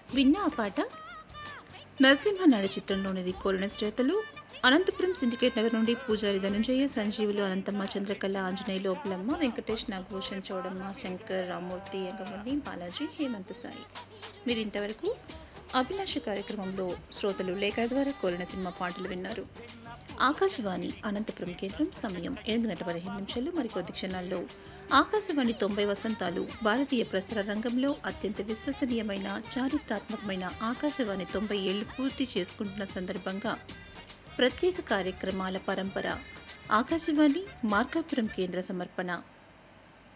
విన్నా ఆ పాట నరసింహ నాడు చిత్రంలోనిది కోరిన శ్రోతలు అనంతపురం సిండికేట్ నగర్ నుండి పూజారి ధనంజయ సంజీవులు అనంతమ్మ చంద్రకళ ఆంజనేయులు ఓపులమ్మ వెంకటేష్ నాగభూషణ్ చౌడమ్మ శంకర్ రామూర్తి ఎంగమల్లి బాలాజీ హేమంత్ సాయి మీరు ఇంతవరకు అభిలాష కార్యక్రమంలో శ్రోతలు లేఖల ద్వారా కోరిన సినిమా పాటలు విన్నారు ఆకాశవాణి అనంతపురం కేంద్రం సమయం ఎనిమిది గంటల పదిహేను నిమిషాలు మరికొద్ది క్షణాల్లో ఆకాశవాణి తొంభై వసంతాలు భారతీయ ప్రసార రంగంలో అత్యంత విశ్వసనీయమైన చారిత్రాత్మకమైన ఆకాశవాణి తొంభై ఏళ్లు పూర్తి చేసుకుంటున్న సందర్భంగా ప్రత్యేక కార్యక్రమాల పరంపర ఆకాశవాణి మార్కాపురం కేంద్ర సమర్పణ